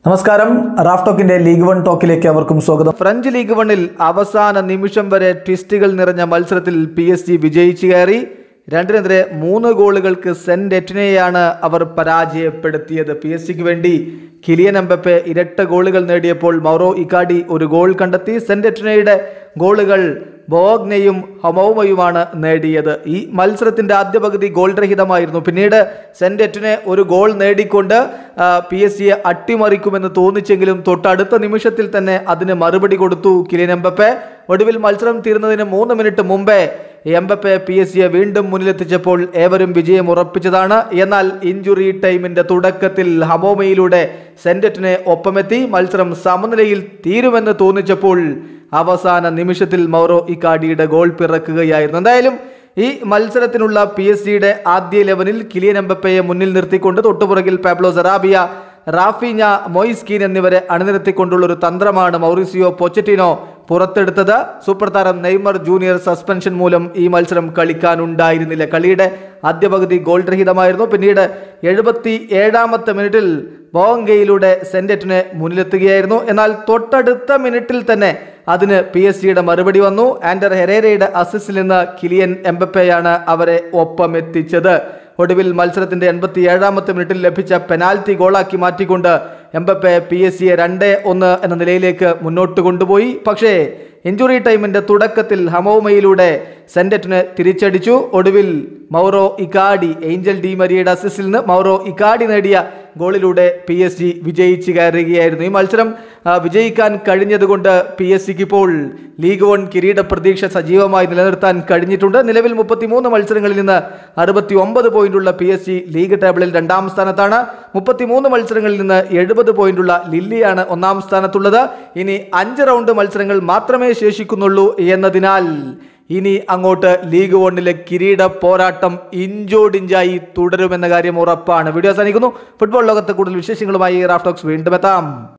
നമസ്കാരം റാഫ് ടോക്കിന്റെ ലീഗ് വൺ ടോക്കിലേക്ക് അവർക്കും സ്വാഗതം ഫ്രഞ്ച് ലീഗ് വണ്ണിൽ അവസാന നിമിഷം വരെ ട്വിസ്റ്റുകൾ നിറഞ്ഞ മത്സരത്തിൽ പി എസ് ജി വിജയിച്ചു കയറി രണ്ടിനെതിരെ മൂന്ന് ഗോളുകൾക്ക് സെന്റ് എറ്റിനെയാണ് അവർ പരാജയപ്പെടുത്തിയത് പി എസ് ജിക്ക് വേണ്ടി കിലിയൻ എംബപ്പെ ഇരട്ട ഗോളുകൾ നേടിയപ്പോൾ മൗറോ ഇക്കാഡി ഒരു ഗോൾ കണ്ടെത്തി സെന്റ് എറ്റിനയുടെ ഗോളുകൾ ബോഗ്നയും ഹമൗമയുമാണ് നേടിയത് ഈ മത്സരത്തിന്റെ ആദ്യ പകുതി ഗോൾ രഹിതമായിരുന്നു പിന്നീട് സെന്റ് എറ്റിനെ ഒരു ഗോൾ നേടിക്കൊണ്ട് പി എസ് സിയെ അട്ടിമറിക്കുമെന്ന് തോന്നിച്ചെങ്കിലും തൊട്ടടുത്ത നിമിഷത്തിൽ തന്നെ അതിന് മറുപടി കൊടുത്തു കിലിയൻ എംബപ്പെ ഒടുവിൽ മത്സരം തീർന്നതിന് മൂന്ന് മിനിറ്റ് മുമ്പേ എംബപ്പെ പി എസ് സിയെ വീണ്ടും മുന്നിലെത്തിച്ചപ്പോൾ ഏവരും വിജയം ഉറപ്പിച്ചതാണ് എന്നാൽ ഇഞ്ചുറി ടൈമിന്റെ തുടക്കത്തിൽ ഹമോമയിലൂടെ സെന്ററ്റിനെ ഒപ്പമെത്തി മത്സരം സമനിലയിൽ തീരുമെന്ന് തോന്നിച്ചപ്പോൾ അവസാന നിമിഷത്തിൽ മൗറോ ഇക്കാഡിയുടെ ഗോൾ പിറക്കുകയായിരുന്നു എന്തായാലും ഈ മത്സരത്തിനുള്ള പി എസ് ജിയുടെ ആദ്യ ലെവനിൽ കിലിയൻ എംബപ്പയെ മുന്നിൽ നിർത്തിക്കൊണ്ട് തൊട്ടുപുറകിൽ പാബ്ലോ സെറാബിയ റാഫിഞ്ഞ മൊയ്സ്കീൻ എന്നിവരെ അണിനിരത്തിക്കൊണ്ടുള്ള ഒരു തന്ത്രമാണ് മൗറിസിയോ പൊച്ചറ്റിനോ പുറത്തെടുത്തത് സൂപ്പർ താരം നെയ്മർ ജൂനിയർ സസ്പെൻഷൻ മൂലം ഈ മത്സരം കളിക്കാനുണ്ടായിരുന്നില്ല കളിയുടെ ആദ്യ പകുതി ഗോൾ രഹിതമായിരുന്നു പിന്നീട് എഴുപത്തി ഏഴാമത്തെ മിനിറ്റിൽ ബോങ്കയിലൂടെ സെന്ററ്റിനെ മുന്നിലെത്തുകയായിരുന്നു എന്നാൽ തൊട്ടടുത്ത മിനിറ്റിൽ തന്നെ അതിന് പി എസ് ജിയുടെ മറുപടി വന്നു ആൻഡർ ഹെരേരയുടെ അസിസ്റ്റിൽ നിന്ന് കിലിയൻ എംബപ്പയാണ് അവരെ ഒപ്പമെത്തിച്ചത് ഒടുവിൽ മത്സരത്തിന്റെ എൺപത്തി ഏഴാമത്തെ മിനിറ്റിൽ ലഭിച്ച പെനാൽറ്റി ഗോളാക്കി മാറ്റിക്കൊണ്ട് എംബപ്പെ പി എസ് സിയെ രണ്ട് ഒന്ന് എന്ന നിലയിലേക്ക് മുന്നോട്ട് കൊണ്ടുപോയി പക്ഷേ ഇഞ്ചുറി ടൈമിന്റെ തുടക്കത്തിൽ ഹമോമയിലൂടെ സെന്ററ്റിന് തിരിച്ചടിച്ചു ഒടുവിൽ മൗറോ ഇക്കാഡി ഏഞ്ചൽ ഡി മരിയയുടെ അസിസ്റ്റിൽ നിന്ന് മൗറോ ഇക്കാഡി നേടിയ ഗോളിലൂടെ പി എസ് ജി വിജയിച്ച് കയറുകയായിരുന്നു ഈ മത്സരം ആ, വിജയിക്കാൻ കഴിഞ്ഞതുകൊണ്ട് പി എസ് സിക്ക് ഇപ്പോൾ ലീഗ് വൺ കിരീട പ്രതീക്ഷ സജീവമായി നിലനിർത്താൻ കഴിഞ്ഞിട്ടുണ്ട് നിലവിൽ മുപ്പത്തിമൂന്ന് മത്സരങ്ങളിൽ നിന്ന് അറുപത്തി ഒമ്പത് പോയിന്റുള്ള പി എസ് ജി ലീഗ് ടേബിളിൽ രണ്ടാം സ്ഥാനത്താണ് മുപ്പത്തിമൂന്ന് മത്സരങ്ങളിൽ നിന്ന് എഴുപത് പോയിന്റുള്ള ലില്ലിയാണ് ഒന്നാം സ്ഥാനത്തുള്ളത് ഇനി അഞ്ച് റൗണ്ട് മത്സരങ്ങൾ മാത്രമേ ശേഷിക്കുന്നുള്ളൂ എന്നതിനാൽ ഇനി അങ്ങോട്ട് ലീഗ് വണ്ണിലെ കിരീട പോരാട്ടം ഇഞ്ചോടിഞ്ചായി തുടരുമെന്ന കാര്യം ഉറപ്പാണ് വീഡിയോ അവസാനിക്കുന്നു ഫുട്ബോൾ ലോകത്തെ കൂടുതൽ വിശേഷങ്ങളുമായി റാഫ്റ്റോക്സ് വീണ്ടും എത്താം